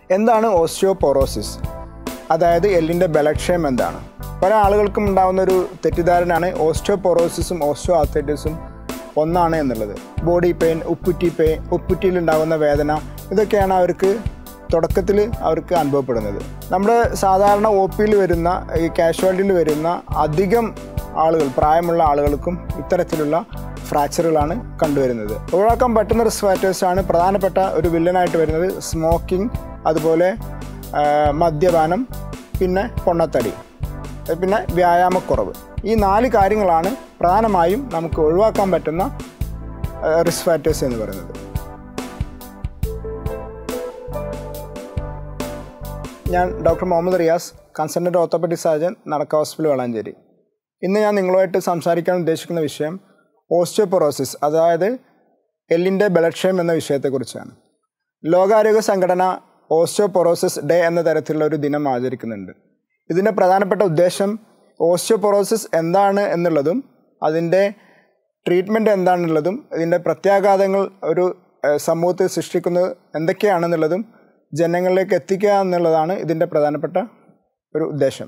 എന്താണ് ഓസ്റ്റിയോപൊറോസിസ് അതായത് എല്ലിൻ്റെ ബലക്ഷയം എന്താണ് പല ആളുകൾക്കും ഉണ്ടാകുന്ന ഒരു തെറ്റിദ്ധാരണയാണ് ഓസ്റ്റിയോപൊറോസിസും ഓസ്റ്റിയോ ആർത്തൈറ്റിസും ഒന്നാണ് എന്നുള്ളത് ബോഡി പെയിൻ ഉപ്പുറ്റി പെയിൻ ഉപ്പുറ്റിയിൽ ഉണ്ടാകുന്ന വേദന ഇതൊക്കെയാണ് അവർക്ക് തുടക്കത്തിൽ അവർക്ക് അനുഭവപ്പെടുന്നത് നമ്മുടെ സാധാരണ ഒ പിയിൽ വരുന്ന ഈ കാഷ്വാലിറ്റിയിൽ വരുന്ന അധികം ആളുകൾ പ്രായമുള്ള ആളുകൾക്കും ഇത്തരത്തിലുള്ള ഫ്രാക്ചറുകളാണ് കണ്ടുവരുന്നത് ഒഴിവാക്കാൻ പറ്റുന്ന റിസ്ക് ഫാക്ടേഴ്സാണ് പ്രധാനപ്പെട്ട ഒരു വില്ലനായിട്ട് വരുന്നത് സ്മോക്കിംഗ് അതുപോലെ ആ, മദ്യപാനം പിന്നെ പൊണ്ണത്തടി പിന്നെ വ്യായാമക്കുറവ് ഈ നാല് കാര്യങ്ങളാണ് പ്രധാനമായും നമുക്ക് ഒഴിവാക്കാൻ പറ്റുന്ന റിസ്ക് ഫാക്ടേഴ്സ് എന്ന് പറയുന്നത് ഞാൻ doctor Muhammad Riyas consultant orthopaedic surgeon നടക്ക ഹോസ്പിറ്റൽ വളാഞ്ചേരി ഇന്ന് ഞാൻ നിങ്ങളുമായിട്ട് സംസാരിക്കാൻ ഉദ്ദേശിക്കുന്ന വിഷയം ഓസ്റ്റിയോപൊറോസിസ് അതായത് എല്ലിൻ്റെ ബലക്ഷയം എന്ന വിഷയത്തെക്കുറിച്ചാണ് ലോകാരോഗ്യ സംഘടന ഓസ്റ്റിയോപൊറോസിസ് ഡേ എന്ന തരത്തിലുള്ള ഒരു ദിനം ആചരിക്കുന്നുണ്ട് ഇതിൻ്റെ പ്രധാനപ്പെട്ട ഉദ്ദേശം ഓസ്റ്റിയോപൊറോസിസ് എന്താണ് എന്നുള്ളതും അതിൻ്റെ ട്രീറ്റ്മെൻറ്റ് എന്താണെന്നുള്ളതും ഇതിൻ്റെ പ്രത്യാഘാതങ്ങൾ ഒരു ഏഹ്, സമൂഹത്തിൽ സൃഷ്ടിക്കുന്നത് എന്തൊക്കെയാണെന്നുള്ളതും ജനങ്ങളിലേക്ക് എത്തിക്കുക എന്നുള്ളതാണ് ഇതിൻ്റെ പ്രധാനപ്പെട്ട ഒരു ഉദ്ദേശം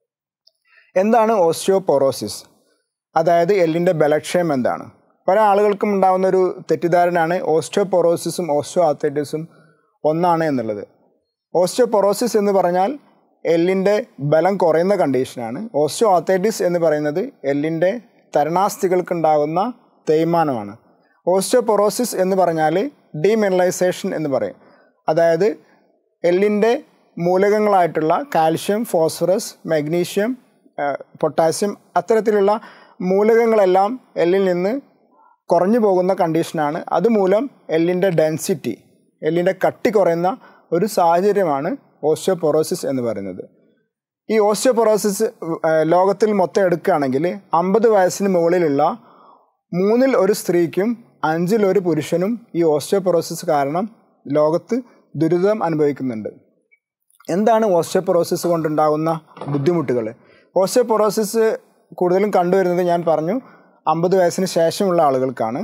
എന്താണ് ഓസ്റ്റിയോപൊറോസിസ് അതായത് എല്ലിൻ്റെ ബലക്ഷയം എന്താണ് പല ആളുകൾക്കും ഉണ്ടാകുന്ന ഒരു തെറ്റിദ്ധാരണയാണ് ഓസ്റ്റിയോപൊറോസിസും ഓസ്റ്റിയോ ആർത്തൈറ്റിസും ഒന്നാണ് എന്നുള്ളത് ഓസ്റ്റിയോപൊറോസിസ് എന്ന് പറഞ്ഞാൽ എല്ലിൻ്റെ ബലം കുറയുന്ന കണ്ടീഷനാണ് ഓസ്റ്റിയോ ആർത്തൈറ്റിസ് എന്ന് പറയുന്നത് എല്ലിൻ്റെ തരണാസ്ഥികൾക്കുണ്ടാകുന്ന തേയ്മാനമാണ് ഓസ്റ്റിയോപൊറോസിസ് എന്ന് പറഞ്ഞാൽ ഡീമിനറലൈസേഷൻ എന്ന് പറയും അതായത് എല്ലിൻ്റെ മൂലകങ്ങളായിട്ടുള്ള കാൽഷ്യം ഫോസ്ഫറസ് മഗ്നീഷ്യം പൊട്ടാസ്യം അത്തരത്തിലുള്ള മൂലകങ്ങളെല്ലാം എല്ലിൽ നിന്ന് കുറഞ്ഞു പോകുന്ന കണ്ടീഷനാണ് അതുമൂലം എല്ലിൻ്റെ ഡെൻസിറ്റി എല്ലിൻ്റെ കട്ടി കുറയുന്ന ഒരു സാഹചര്യമാണ് ഓസ്റ്റിയോപൊറോസിസ് എന്ന് പറയുന്നത് ഈ ഓസ്റ്റിയോപൊറോസിസ് ഏഹ്, ലോകത്തിൽ മൊത്തം എടുക്കുകയാണെങ്കിൽ അമ്പത് വയസ്സിന് മുകളിലുള്ള മൂന്നിൽ ഒരു സ്ത്രീക്കും അഞ്ചിൽ ഒരു പുരുഷനും ഈ ഓസ്റ്റിയോപൊറോസിസ് കാരണം ലോകത്ത് ദുരിതം അനുഭവിക്കുന്നുണ്ട് എന്താണ് ഓസ്റ്റിയോപൊറോസിസ് കൊണ്ടുണ്ടാകുന്ന ബുദ്ധിമുട്ടുകൾ ഓസ്റ്റിയോപൊറോസിസ് കൂടുതലും കണ്ടുവരുന്നത് ഞാൻ പറഞ്ഞു അമ്പത് വയസ്സിന് ശേഷമുള്ള ആളുകൾക്കാണ്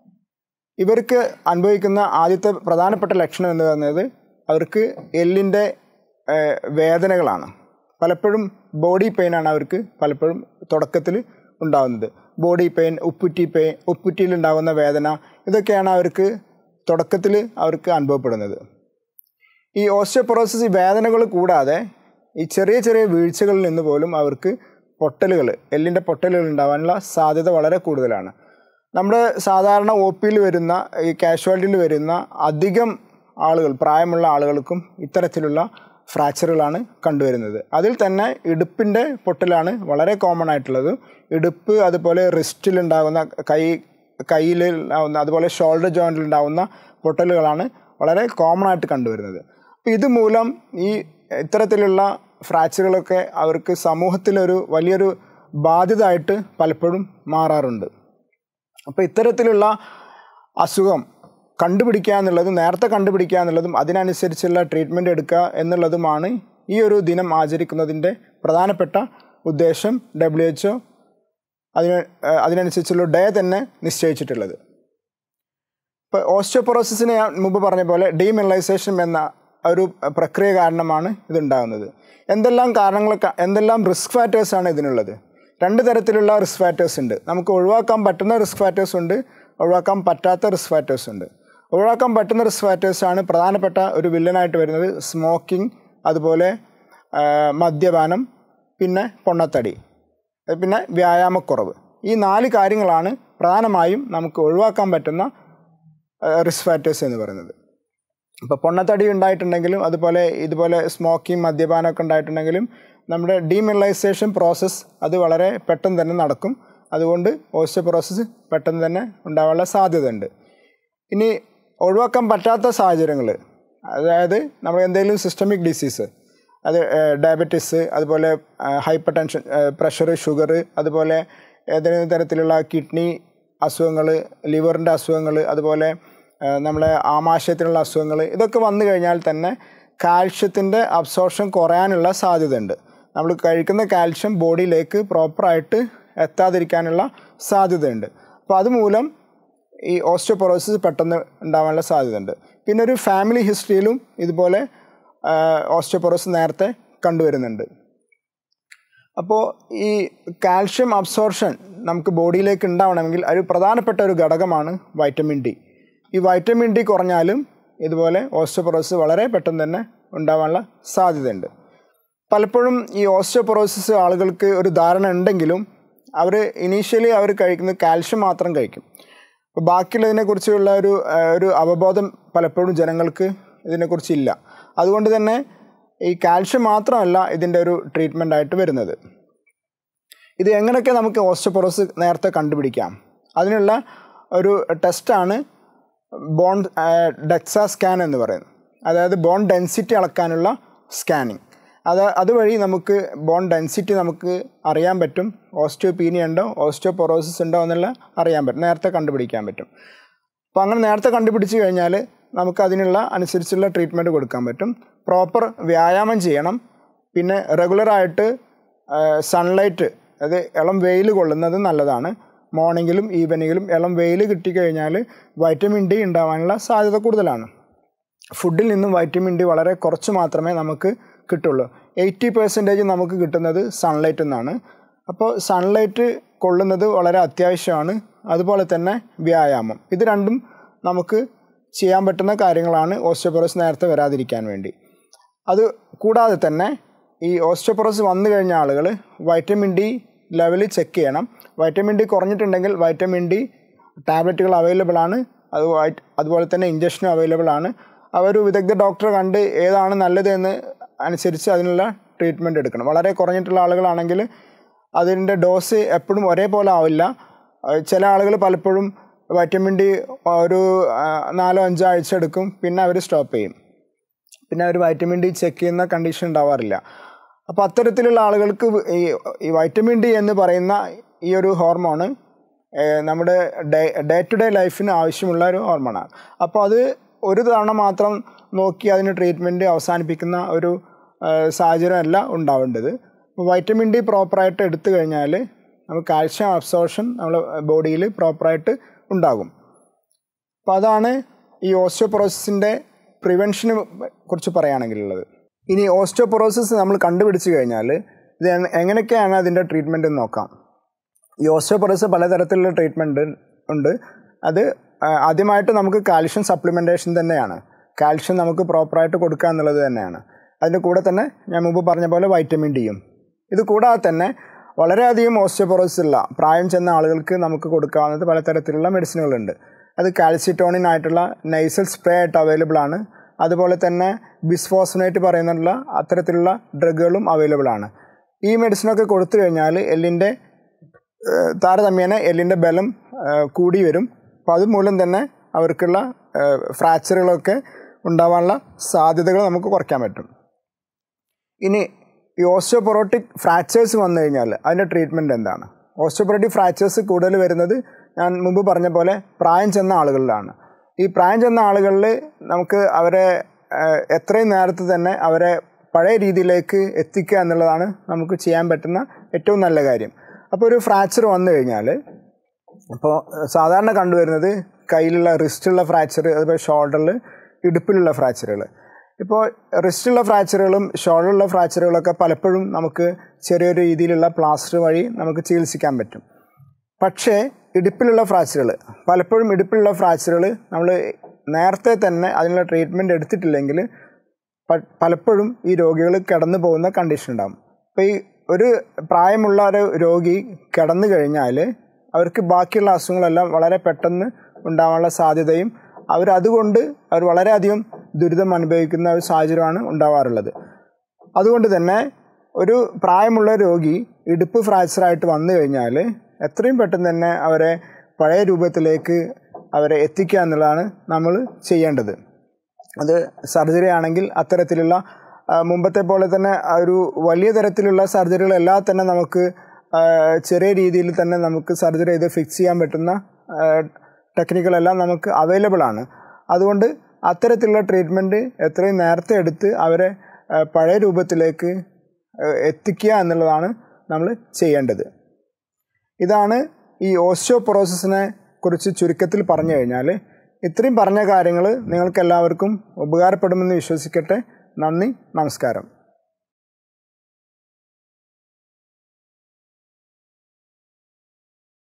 ഇവർക്ക് അനുഭവിക്കുന്ന ആദ്യത്തെ പ്രധാനപ്പെട്ട ലക്ഷണം എന്ന് പറയുന്നത് അവർക്ക് എല്ലിൻ്റെ ഏഹ്, വേദനകളാണ് പലപ്പോഴും ബോഡി പെയിനാണ് അവർക്ക് പലപ്പോഴും തുടക്കത്തിൽ ഉണ്ടാകുന്നത് ബോഡി പെയിൻ ഉപ്പുറ്റി പെയിൻ ഉപ്പുറ്റിയിൽ ഉണ്ടാകുന്ന വേദന ഇതൊക്കെയാണ് അവർക്ക് തുടക്കത്തിൽ അവർക്ക് അനുഭവപ്പെടുന്നത് ഈ ഓസ്റ്റിയോപൊറോസിസ് ഈ വേദനകൾ കൂടാതെ ഈ ചെറിയ ചെറിയ വീഴ്ചകളിൽ നിന്ന് പോലും അവർക്ക് പൊട്ടലുകൾ എല്ലിൻ്റെ പൊട്ടലുകൾ ഉണ്ടാവാനുള്ള സാധ്യത വളരെ കൂടുതലാണ് നമ്മുടെ സാധാരണ ഒ പിയിൽ വരുന്ന ഈ കാഷ്വാലിറ്റിയിൽ വരുന്ന അധികം ആളുകൾ പ്രായമുള്ള ആളുകൾക്കും ഇത്തരത്തിലുള്ള ഫ്രാക്ചറുകളാണ് കണ്ടുവരുന്നത് അതിൽ തന്നെ ഇടുപ്പിൻ്റെ പൊട്ടലാണ് വളരെ കോമൺ ആയിട്ടുള്ളത് ഇടുപ്പ് അതുപോലെ റിസ്റ്റിൽ ഉണ്ടാകുന്ന കൈ കയ്യിൽ ഉണ്ടാകുന്ന അതുപോലെ ഷോൾഡർ ജോയിൻറ്റിൽ ഉണ്ടാകുന്ന പൊട്ടലുകളാണ് വളരെ കോമൺ ആയിട്ട് കണ്ടുവരുന്നത് അപ്പോൾ ഇതുമൂലം ഈ ഇത്തരത്തിലുള്ള ഫ്രാക്ചറുകളൊക്കെ അവർക്ക് സമൂഹത്തിലൊരു വലിയൊരു ബാധ്യത ആയിട്ട് പലപ്പോഴും മാറാറുണ്ട് അപ്പോൾ ഇത്തരത്തിലുള്ള അസുഖം കണ്ടുപിടിക്കുക എന്നുള്ളതും നേരത്തെ കണ്ടുപിടിക്കുക എന്നുള്ളതും അതിനനുസരിച്ചുള്ള ട്രീറ്റ്മെൻറ്റ് എടുക്കുക എന്നുള്ളതുമാണ് ഈ ഒരു ദിനം ആചരിക്കുന്നതിൻ്റെ പ്രധാനപ്പെട്ട ഉദ്ദേശം ഡബ്ല്യു എച്ച് ഒ അതിന് ഏഹ് അതിനനുസരിച്ചുള്ള ഡേ തന്നെ നിശ്ചയിച്ചിട്ടുള്ളത് ഇപ്പോൾ ഓസ്റ്റിയോപൊറോസിസിന് ഞാൻ മുമ്പ് പറഞ്ഞ പോലെ ഡീമിനറലൈസേഷൻ എന്ന ഒരു പ്രക്രിയ കാരണമാണ് ഇതുണ്ടാകുന്നത് എന്തെല്ലാം കാരണങ്ങൾ ക- എന്തെല്ലാം റിസ്ക് ഫാക്ടേഴ്സാണ് ഇതിനുള്ളത് രണ്ട് തരത്തിലുള്ള റിസ്ക് ഫാക്ടേഴ്സ് ഉണ്ട് നമുക്ക് ഒഴിവാക്കാൻ പറ്റുന്ന റിസ്ക് ഫാക്ടേഴ്സ് ഉണ്ട് ഒഴിവാക്കാൻ പറ്റാത്ത റിസ്ക് ഫാക്ടേഴ്സ് ഉണ്ട് ഒഴിവാക്കാൻ പറ്റുന്ന റിസ്ക് ഫാക്ടേഴ്സാണ് പ്രധാനപ്പെട്ട ഒരു വില്ലനായിട്ട് വരുന്നത് സ്മോക്കിംഗ് അതുപോലെ ആ, മദ്യപാനം പിന്നെ പൊണ്ണത്തടി പിന്നെ വ്യായാമക്കുറവ് ഈ നാല് കാര്യങ്ങളാണ് പ്രധാനമായും നമുക്ക് ഒഴിവാക്കാൻ പറ്റുന്ന റിസ്ക് ഫാക്ടേഴ്സ് എന്ന് പറയുന്നത് ഇപ്പോൾ പൊണ്ണത്തടി ഉണ്ടായിട്ടുണ്ടെങ്കിലും അതുപോലെ ഇതുപോലെ സ്മോക്കിംഗ് മദ്യപാനമൊക്കെ ഉണ്ടായിട്ടുണ്ടെങ്കിലും നമ്മുടെ ഡീമിനറലൈസേഷൻ പ്രോസസ്സ് അത് വളരെ പെട്ടെന്ന് തന്നെ നടക്കും അതുകൊണ്ട് ഓസ്റ്റിയോപൊറോസിസ് പെട്ടെന്ന് തന്നെ ഉണ്ടാവാനുള്ള സാധ്യതയുണ്ട് ഇനി ഒഴിവാക്കാൻ പറ്റാത്ത സാഹചര്യങ്ങൾ അതായത് നമ്മൾ എന്തെങ്കിലും സിസ്റ്റമിക് ഡിസീസ് അത് ഡയബറ്റിസ് അതുപോലെ ഹൈപ്പർ ടെൻഷൻ പ്രഷർ ഷുഗർ അതുപോലെ ഏതെങ്കിലും തരത്തിലുള്ള കിഡ്നി അസുഖങ്ങൾ ലിവറിൻ്റെ അസുഖങ്ങൾ അതുപോലെ ആ, നമ്മളെ ആമാശയത്തിനുള്ള അസുഖങ്ങൾ ഇതൊക്കെ വന്നു കഴിഞ്ഞാൽ തന്നെ കാൽഷ്യത്തിൻ്റെ അബ്സോർപ്ഷൻ കുറയാനുള്ള സാധ്യതയുണ്ട് നമ്മൾ കഴിക്കുന്ന കാൽഷ്യം ബോഡിയിലേക്ക് പ്രോപ്പറായിട്ട് എത്താതിരിക്കാനുള്ള സാധ്യതയുണ്ട് അപ്പോൾ അതുമൂലം ഈ ഓസ്റ്റിയോപൊറോസിസ് പെട്ടെന്ന് ഉണ്ടാവാനുള്ള സാധ്യതയുണ്ട് പിന്നെ ഒരു ഫാമിലി ഹിസ്റ്ററിയിലും ഇതുപോലെ ഓസ്റ്റിയോപൊറോസിസ് നേരത്തെ കണ്ടുവരുന്നുണ്ട് അപ്പോൾ ഈ കാൽഷ്യം അബ്സോർഷൻ നമുക്ക് ബോഡിയിലേക്ക് ഉണ്ടാവണമെങ്കിൽ ഒരു പ്രധാനപ്പെട്ട ഒരു ഘടകമാണ് വൈറ്റമിൻ ഡി ഈ വൈറ്റമിൻ ഡി കുറഞ്ഞാലും ഇതുപോലെ ഓസ്റ്റിയോപൊറോസിസ് വളരെ പെട്ടെന്ന് തന്നെ ഉണ്ടാവാനുള്ള സാധ്യതയുണ്ട് പലപ്പോഴും ഈ ഓസ്റ്റിയോപൊറോസിസ് ആളുകൾക്ക് ഒരു ധാരണ ഉണ്ടെങ്കിലും അവർ ഇനീഷ്യലി അവർ കഴിക്കുന്നത് കാൽഷ്യം മാത്രം കഴിക്കും അപ്പോൾ ബാക്കിയുള്ളതിനെക്കുറിച്ചുള്ള ഒരു ഒരു അവബോധം പലപ്പോഴും ജനങ്ങൾക്ക് ഇതിനെക്കുറിച്ചില്ല അതുകൊണ്ട് തന്നെ ഈ കാൽഷ്യം മാത്രമല്ല ഇതിൻ്റെ ഒരു ട്രീറ്റ്മെൻ്റ് ആയിട്ട് വരുന്നത് ഇത് എങ്ങനെയൊക്കെ നമുക്ക് ഓസ്റ്റോപൊറോസ് നേരത്തെ കണ്ടുപിടിക്കാം അതിനുള്ള ഒരു ടെസ്റ്റാണ് ബോൺ ഡെക്സ സ്കാൻ എന്ന് പറയുന്നത് അതായത് ബോൺ ഡെൻസിറ്റി അളക്കാനുള്ള സ്കാനിങ് അത് അതുവഴി നമുക്ക് ബോൺ ഡെൻസിറ്റി നമുക്ക് അറിയാൻ പറ്റും ഓസ്റ്റിയോപീനിയ ഉണ്ടോ ഓസ്റ്റിയോപൊറോസിസ് ഉണ്ടോ എന്നുള്ള അറിയാൻ പറ്റും നേരത്തെ കണ്ടുപിടിക്കാൻ പറ്റും അപ്പോൾ അങ്ങനെ നേരത്തെ കണ്ടുപിടിച്ച് കഴിഞ്ഞാൽ നമുക്ക് അതിനുള്ള അനുസരിച്ചുള്ള ട്രീറ്റ്മെൻറ്റ് കൊടുക്കാൻ പറ്റും പ്രോപ്പർ വ്യായാമം ചെയ്യണം പിന്നെ റെഗുലറായിട്ട് സൺലൈറ്റ് അത് ഇളം വെയിൽ കൊള്ളുന്നത് നല്ലതാണ് മോർണിംഗിലും ഈവനിങ്ങിലും ഇളം വെയിൽ കിട്ടിക്കഴിഞ്ഞാൽ വൈറ്റമിൻ ഡി ഉണ്ടാവാനുള്ള സാധ്യത കൂടുതലാണ് ഫുഡിൽ നിന്നും വൈറ്റമിൻ ഡി വളരെ കുറച്ച് മാത്രമേ നമുക്ക് കിട്ടുള്ളൂ എയ്റ്റി പെർസെൻറ്റേജ് നമുക്ക് കിട്ടുന്നത് സൺലൈറ്റിൽ നിന്നാണ് അപ്പോൾ സൺലൈറ്റ് കൊള്ളുന്നത് വളരെ അത്യാവശ്യമാണ് അതുപോലെ തന്നെ വ്യായാമം ഇത് രണ്ടും നമുക്ക് ചെയ്യാൻ പറ്റുന്ന കാര്യങ്ങളാണ് ഓസ്റ്റിയോപൊറോസ് നേരത്തെ വരാതിരിക്കാൻ വേണ്ടി അത് കൂടാതെ തന്നെ ഈ ഓസ്റ്റിയോപൊറോസ് വന്നു കഴിഞ്ഞ ആളുകൾ വൈറ്റമിൻ ഡി ലെവൽ ചെക്ക് ചെയ്യണം വൈറ്റമിൻ ഡി കുറഞ്ഞിട്ടുണ്ടെങ്കിൽ വൈറ്റമിൻ ഡി ടാബ്ലറ്റുകൾ അവൈലബിൾ ആണ് അത് അതുപോലെ തന്നെ ഇഞ്ചക്ഷനും അവൈലബിൾ ആണ് അവർ വിദഗ്ധ ഡോക്ടറെ കണ്ട് ഏതാണ് നല്ലത് എന്ന് അനുസരിച്ച് അതിനുള്ള ട്രീറ്റ്മെൻറ്റ് എടുക്കണം വളരെ കുറഞ്ഞിട്ടുള്ള ആളുകളാണെങ്കിൽ അതിൻ്റെ ഡോസ് എപ്പോഴും ഒരേപോലെ ആവില്ല ചില ആളുകൾ പലപ്പോഴും വൈറ്റമിൻ ഡി ഒരു നാലോ അഞ്ചോ ആഴ്ച എടുക്കും പിന്നെ അവർ സ്റ്റോപ്പ് ചെയ്യും പിന്നെ അവർ വൈറ്റമിൻ ഡി ചെക്ക് ചെയ്യുന്ന കണ്ടീഷൻ ഉണ്ടാവാറില്ല അപ്പോൾ അത്തരത്തിലുള്ള ആളുകൾക്ക് ഈ ഈ വൈറ്റമിൻ ഡി എന്ന് പറയുന്ന ഈ ഒരു ഹോർമോണ് നമ്മുടെ ഡേ ഡേ ടു ഡേ ലൈഫിന് ആവശ്യമുള്ള ഒരു ഹോർമോണാണ് അപ്പോൾ അത് ഒരു തവണ മാത്രം നോക്കി അതിന് ട്രീറ്റ്മെൻറ്റ് അവസാനിപ്പിക്കുന്ന ഒരു സാഹചര്യമല്ല ഉണ്ടാവേണ്ടത് അപ്പോൾ വൈറ്റമിൻ ഡി പ്രോപ്പറായിട്ട് എടുത്തു കഴിഞ്ഞാൽ നമുക്ക് കാൽഷ്യം അബ്സോർഷൻ നമ്മുടെ ബോഡിയിൽ പ്രോപ്പറായിട്ട് ഉണ്ടാകും അപ്പോൾ അതാണ് ഈ ഓസ്റ്റിയോപൊറോസിസിൻ്റെ പ്രിവെൻഷനെ കുറിച്ച് പറയുകയാണെങ്കിലുള്ളത് ഇനി ഓസ്റ്റിയോപൊറോസിസ് നമ്മൾ കണ്ടുപിടിച്ച് കഴിഞ്ഞാൽ ഇത് എങ്ങനെയൊക്കെയാണ് അതിൻ്റെ ട്രീറ്റ്മെൻറ്റ് എന്ന് നോക്കാം ഈ ഓസ്റ്റിയോപൊറോസിസ് പലതരത്തിലുള്ള ട്രീറ്റ്മെൻറ്റ് ഉണ്ട് അത് ആദ്യമായിട്ട് നമുക്ക് കാൽഷ്യം സപ്ലിമെൻറ്റേഷൻ തന്നെയാണ് കാൽഷ്യം നമുക്ക് പ്രോപ്പറായിട്ട് കൊടുക്കുക എന്നുള്ളത് തന്നെയാണ് അതിൻ്റെ കൂടെ തന്നെ ഞാൻ മുമ്പ് പറഞ്ഞ പോലെ വൈറ്റമിൻ ഡിയും ഇത് കൂടാതെ തന്നെ വളരെയധികം ഓസ്റ്റിയോപൊറോസിസ് ഉള്ള പ്രായം ചെന്ന ആളുകൾക്ക് നമുക്ക് കൊടുക്കാവുന്നത് പലതരത്തിലുള്ള മെഡിസിനുകളുണ്ട് അത് കാൽസിറ്റോണിൻ ആയിട്ടുള്ള നൈസൽ സ്പ്രേ ആയിട്ട് അവൈലബിൾ ആണ് അതുപോലെ തന്നെ ബിസ്ഫോസനേറ്റ് പറയുന്നുള്ള അത്തരത്തിലുള്ള ഡ്രഗുകളും അവൈലബിൾ ആണ് ഈ മെഡിസിനൊക്കെ കൊടുത്തു കഴിഞ്ഞാൽ എല്ലിൻ്റെ താരതമ്യേന എല്ലിൻ്റെ ബലം കൂടി വരും അപ്പോൾ അതുമൂലം തന്നെ അവർക്കുള്ള ഫ്രാക്ചറുകളൊക്കെ ഉണ്ടാവാനുള്ള സാധ്യതകൾ നമുക്ക് കുറയ്ക്കാൻ പറ്റും ഇനി ഈ ഓസ്റ്റിയോപൊറോട്ടിക് ഫ്രാക്ചേഴ്സ് വന്നു കഴിഞ്ഞാൽ അതിൻ്റെ ട്രീറ്റ്മെൻറ്റ് എന്താണ് ഓസ്റ്റിയോപൊറോട്ടിക് ഫ്രാക്ചേഴ്സ് കൂടുതൽ വരുന്നത് ഞാൻ മുമ്പ് പറഞ്ഞ പോലെ പ്രായം ചെന്ന ആളുകളിലാണ് ഈ പ്രായം ചെന്ന ആളുകളിൽ നമുക്ക് അവരെ എത്രയും നേരത്തെ തന്നെ അവരെ പഴയ രീതിയിലേക്ക് എത്തിക്കുക എന്നുള്ളതാണ് നമുക്ക് ചെയ്യാൻ പറ്റുന്ന ഏറ്റവും നല്ല കാര്യം അപ്പോൾ ഒരു ഫ്രാക്ചർ വന്നു കഴിഞ്ഞാൽ അപ്പോൾ സാധാരണ കണ്ടുവരുന്നത് കയ്യിലുള്ള റിസ്റ്റുള്ള ഫ്രാക്ചർ അതുപോലെ ഷോൾഡറിൽ ഇടുപ്പിലുള്ള ഫ്രാക്ചറുകൾ ഇപ്പോൾ റിസ്റ്റുള്ള ഫ്രാക്ചറുകളും ഷോൾഡറിലുള്ള ഫ്രാക്ചറുകളൊക്കെ പലപ്പോഴും നമുക്ക് ചെറിയൊരു രീതിയിലുള്ള പ്ലാസ്റ്റർ വഴി നമുക്ക് ചികിത്സിക്കാൻ പറ്റും പക്ഷേ ഇടുപ്പിലുള്ള ഫ്രാക്ചറുകൾ പലപ്പോഴും ഇടുപ്പിലുള്ള ഫ്രാക്ചറുകൾ നമ്മൾ നേരത്തെ തന്നെ അതിനുള്ള ട്രീറ്റ്മെൻറ്റ് എടുത്തിട്ടില്ലെങ്കിൽ പലപ്പോഴും ഈ രോഗികൾ കിടന്നു പോകുന്ന കണ്ടീഷൻ ഉണ്ടാകും അപ്പോൾ ഈ ഒരു പ്രായമുള്ള ഒരു രോഗി കിടന്നു കഴിഞ്ഞാൽ അവർക്ക് ബാക്കിയുള്ള അസുഖങ്ങളെല്ലാം വളരെ പെട്ടെന്ന് ഉണ്ടാകാനുള്ള സാധ്യതയും അവരതുകൊണ്ട് അവർ വളരെയധികം ദുരിതം അനുഭവിക്കുന്ന ഒരു സാഹചര്യമാണ് ഉണ്ടാവാറുള്ളത് അതുകൊണ്ട് തന്നെ ഒരു പ്രായമുള്ള രോഗി ഇടുപ്പ് ഫ്രാക്ചറായിട്ട് വന്നു കഴിഞ്ഞാൽ എത്രയും പെട്ടെന്ന് തന്നെ അവരെ പഴയ രൂപത്തിലേക്ക് അവരെ എത്തിക്കുക എന്നുള്ളതാണ് നമ്മൾ ചെയ്യേണ്ടത് അത് സർജറി ആണെങ്കിൽ അത്തരത്തിലുള്ള മുമ്പത്തെ പോലെ തന്നെ ഒരു വലിയ തരത്തിലുള്ള സർജറികളെല്ലാം തന്നെ നമുക്ക് ചെറിയ രീതിയിൽ തന്നെ നമുക്ക് സർജറി ചെയ്ത് ഫിക്സ് ചെയ്യാൻ പറ്റുന്ന ടെക്നിക്കുകളെല്ലാം നമുക്ക് അവൈലബിൾ ആണ് അതുകൊണ്ട് അത്തരത്തിലുള്ള ട്രീറ്റ്മെൻറ്റ് എത്രയും നേരത്തെ എടുത്ത് അവരെ പഴയ രൂപത്തിലേക്ക് എത്തിക്കുക എന്നുള്ളതാണ് നമ്മൾ ചെയ്യേണ്ടത് ഇതാണ് ഈ ഓസ്റ്റിയോപൊറോസിസിനെ കുറിച്ച് ചുരുക്കത്തിൽ പറഞ്ഞു കഴിഞ്ഞാൽ ഇത്രയും പറഞ്ഞ കാര്യങ്ങൾ നിങ്ങൾക്ക് എല്ലാവർക്കും ഉപകാരപ്പെടുമെന്ന് വിശ്വസിക്കട്ടെ നന്ദി നമസ്കാരം